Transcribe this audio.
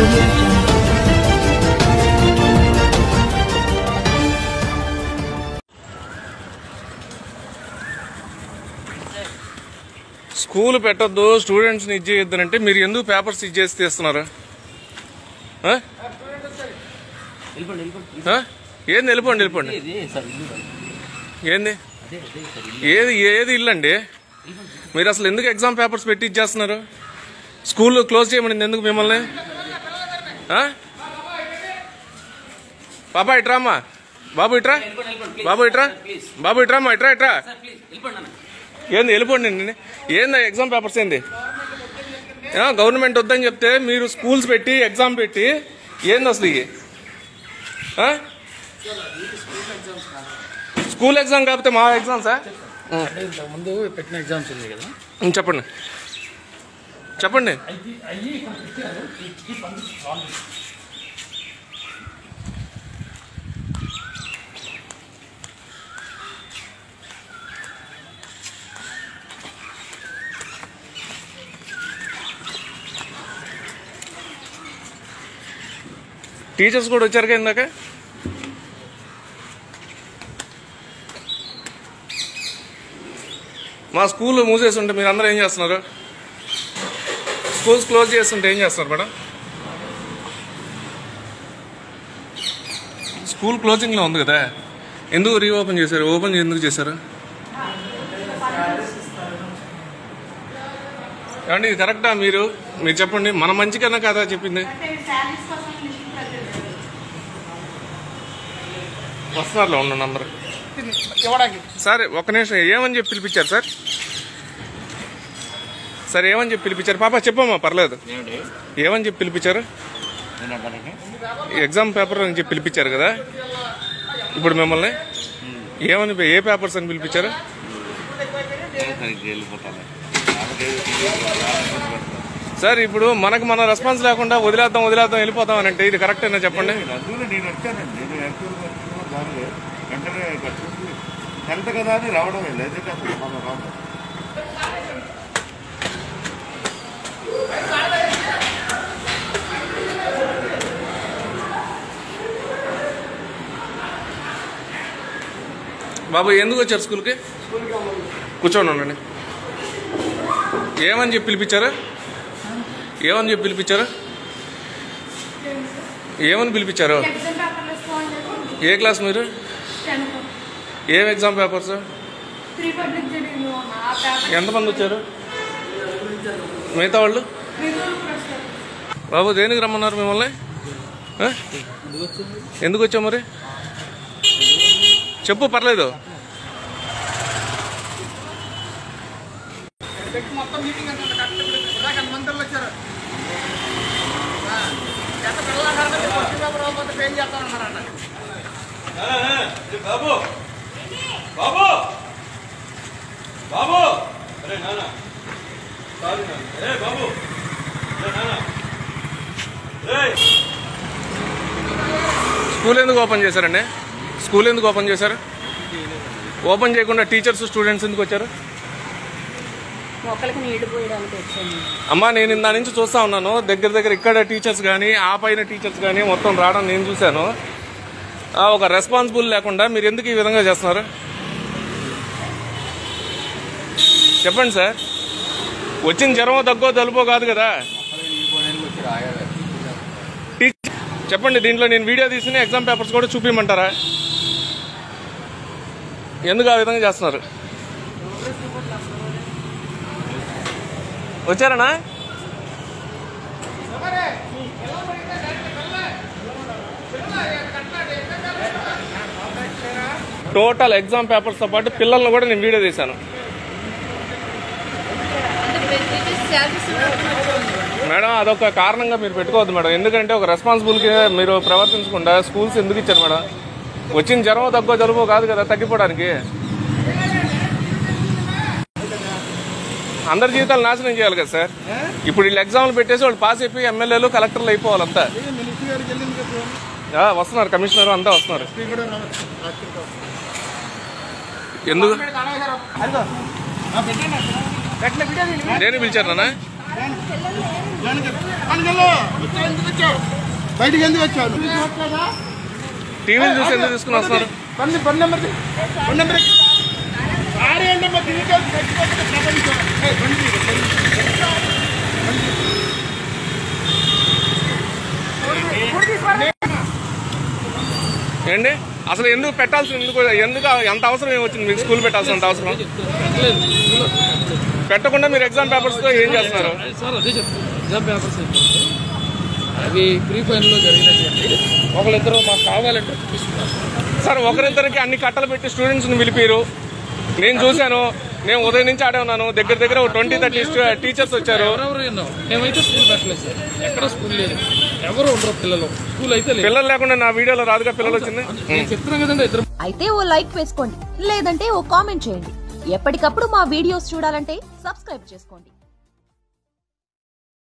School పెట్టొద్దు స్టూడెంట్స్ని ఇది చేయొద్దు మీరు ఎందుకు పేపర్స్ ఇచ్చేసి తీస్తున్నారు ఆ? వెళ్ళిపోండి వెళ్ళిపోండి ఆ? ఏంది వెళ్ళిపోండి వెళ్ళిపోండి ఇది సార్ ఇల్లు కాదు. ఏంది అదే అదే సార్ ఇల్లు ఏది ఏది ఇల్లు అండి మీరు అసలు ఎందుకు ఎగ్జామ్ పేపర్స్ పెట్టి ఇచ్చేస్తున్నారు స్కూల్ క్లోజ్ చేయమని ఎందుకు మిమ్మల్ని ఆ? పాపా ఇట్రా అమ్మా బాబు ఇట్రా వెళ్ళిపోండి వెళ్ళిపోండి ప్లీజ్ బాబు ఇట్రా ప్లీజ్ బాబు ఇట్రా అమ్మా ఇట్రా ఇట్రా సార్ ప్లీజ్ వెళ్ళిపోండి అన్న ఏంది వెళ్ళిపోండి అండి ఏంది ఎగ్జామ్ పేపర్స్ ఏంది ఆ, గవర్నమెంట్ వద్దని చెప్తే మీరు స్కూల్స్ పెట్టి ఎగ్జామ్ పెట్టి ఏంది అసలు ఇవి ఆ? స్కూల్ ఎగ్జామ్ కాకపోతే మా ఎగ్జామ్ సార్ అంటే ఇంతకు ముందు పెట్టిన ఎగ్జామ్స్ ఉన్నాయి కదా ఉం, చెప్పండి చెప్పండి అవి అవి ఇక్కడ పెట్టారు ఈ పంపించి వాళ్ళు టీచర్స్ కూడా వచ్చారు కదా ఇందాక మా స్కూల్ మూసేసి ఉంటే మీరు అందరూ ఏం చేస్తున్నారు స్కూల్స్ క్లోజ్ చేస్తుంటే ఏం చేస్తున్నారు మేడం స్కూల్ క్లోజింగ్లో ఉంది కదా ఎందుకు రీఓపెన్ చేశారు ఓపెన్ ఎందుకు చేశారు ఏమండి ఇది కరెక్టా మీరు మీరు చెప్పండి మన మంచికన్నా కదా చెప్పింది శారీస్ కోసం మిషన్ ప్రతి వస్తున్నారులే ఉండండి అందరు ఇవ్వడానికి సార్ ఒక్క నిమిషం ఏమని చెప్పి పిలిపించారు సార్ సార్ ఏమని చెప్పి పిలిపించారు పాప చెప్పమ్మా పర్లేదు ఏమిటి ఏమని చెప్పి పిలిపించారు నేను అంటానండి ఎగ్జామ్ పేపర్ అని చెప్పి పిలిపించారు కదా ఇప్పుడు మిమ్మల్ని ఏమని ఏ పేపర్స్ అని పిలిపించారు వెళ్ళిపోతాను సార్ ఇప్పుడు మనకు మన రెస్పాన్స్ లేకుండా వదిలేద్దాం వదిలేద్దాం వెళ్ళిపోతాం అని అంటే ఇది కరెక్టేనా చెప్పండి అందులో నేను వచ్చానండి నేను యాక్చువల్గా వచ్చిన దానిలో వెంటనే ఇక్కడ చూసి హెల్త్ కదా అని రావడం లేదంటే అసలు మనం రాము బాబు ఎందుకు వచ్చారు స్కూల్కి కూర్చోండి ఉండండి ఏమని చెప్పి పిలిపించారు ఏమని చెప్పి పిలిపించారు ఏమని పిలిపించారు ఎగ్జామ్ పేపర్లో ఫోన్ చేసి ఏ క్లాస్ మీరు టెన్ ఏం ఎగ్జామ్ పేపర్స్ త్రీ పబ్లిక్ జరిగింది ఆ పేపర్ ఎంతమంది వచ్చారు మిగతా వాళ్ళు మీరు ప్రశ్న బాబు దేనికి రమ్మన్నారు మిమ్మల్ని ఆ? ఎందుకు వచ్చావు మరి చెప్పు పర్లేదు మొత్తం మీటింగ్ అంతా కరెక్ట్ ఇందాక మంత్రులు వచ్చారు ఆ, ఎంత పిల్లలు క్వశ్చన్ పేపర్ అవ్వకపోతే ఫెయిల్ చేస్తామన్నారన్న బాబు బాబు బాబు అరే నాన్న సారీ నాన్న ఏ బాబు అరే నాన్న ఏయ్. స్కూల్ ఎందుకు ఓపెన్ చేశారండి స్కూల్ ఎందుకు ఓపెన్ చేశారు ఓపెన్ చేయకుండా టీచర్స్ స్టూడెంట్స్ ఎందుకు వచ్చారు మొక్కలకు నీళ్లు పోయడానికి వచ్చాను అమ్మా నేను ఇందా నుంచి చూస్తా ఉన్నాను దగ్గర దగ్గర ఇక్కడ టీచర్స్ కానీ ఆ పైన టీచర్స్ కానీ మొత్తం రావడం నేను చూశాను ఆ, ఒక రెస్పాన్సిబుల్ లేకుండా మీరు ఎందుకు ఈ విధంగా చేస్తున్నారు చెప్పండి సార్ వచ్చిన జ్వరమో దగ్గో తలుపో కాదు కదా టీచర్ చెప్పండి దీంట్లో నేను వీడియో తీసిన ఎగ్జామ్ పేపర్స్ కూడా చూపించమంటారా ఎందుకు ఆ విధంగా చేస్తున్నారు వచ్చారనా టోటల్ ఎగ్జామ్ పేపర్స్తో పాటు పిల్లల్ని కూడా నేను వీడియో తీశాను మేడం అదొక కారణంగా మీరు పెట్టుకోవద్దు మేడం ఎందుకంటే ఒక రెస్పాన్సిబుల్కి మీరు ప్రవర్తించకుండా స్కూల్స్ ఎందుకు ఇచ్చారు మేడం వచ్చిన జ్వరం తక్కువ జలుబు కాదు కదా తగ్గిపోవడానికి అందరి జీవితాలు నాశనం చేయాలి కదా సార్ ఇప్పుడు వీళ్ళు ఎగ్జామ్లు పెట్టేసి వాళ్ళు పాస్ అయిపోయి ఎమ్మెల్యేలు కలెక్టర్లు అయిపోవాలంతా మినిస్టర్ గారికి వెళ్ళింది కదా ఆ, వస్తున్నారు కమిషనర్ అంతా వస్తున్నారు కూడా రావచ్చు ఎందుకు అదిగో పెట్టిన వీడియో దేని పిలిచారు నాన్న ఎందుకు వచ్చావు బయటికి ఎందుకు వచ్చావు నువ్వు చూడట్లేదా? టీవీలు చూసి ఎందుకు తీసుకుని వస్తున్నారు బండి బండి నెంబర్ ది. బండి నెంబర్ ఎక్కి. ఆరు ఏళ్ళ నెంబర్ తిరిగితే చచ్చిపోతే ప్రపంచం. ఏయ్, బండి దిగు, బండి దిగు. ఏండి అసలు ఎందుకు పెట్టాల్సిన ఎందుకు ఎందుకు ఎంత అవసరం ఏమొచ్చింది మీకు స్కూల్ పెట్టాల్సినంత అవసరం పెట్టలేదు స్కూల్లో పెట్టలేదు. పెట్టకుండా మీరు ఎగ్జామ్ పేపర్స్తో ఏం చేస్తున్నారు సార్ అదే చెప్తాను ఎగ్జామ్ పేపర్స్ ఏంటంటే అవి ప్రీ ఫైనల్లో జరిగినటువంటి ఒకళ్ళిద్దరు మాకు కావాలంటే చూపిస్తున్నారు సార్ ఒకరిద్దరికి అన్ని కట్టలు పెట్టి స్టూడెంట్స్ని పిలిపిరు నేను చూశాను నేను ఉదయం నుంచి ఆడే ఉన్నాను దగ్గర దగ్గర ట్వంటీ థర్టీ టీచర్స్ వచ్చారు ఎవరెవరు ఎన్నో మేమైతే స్కూల్ పెట్టలేదు సార్ ఎక్కడ స్కూల్ లేదు ఎవరు ఉండరు పిల్లలు స్కూల్ అయితే లేదు పిల్లలు లేకుండా నా వీడియోలో రాదుగా పిల్లలు వచ్చింది నేను చెప్తున్నాను కదండి ఇద్దరు అయితే ఓ లైక్ వేసుకోండి లేదంటే ఓ కామెంట్ చేయండి ఎప్పటికప్పుడు మా వీడియోస్ చూడాలంటే సబ్స్క్రైబ్ చేసుకోండి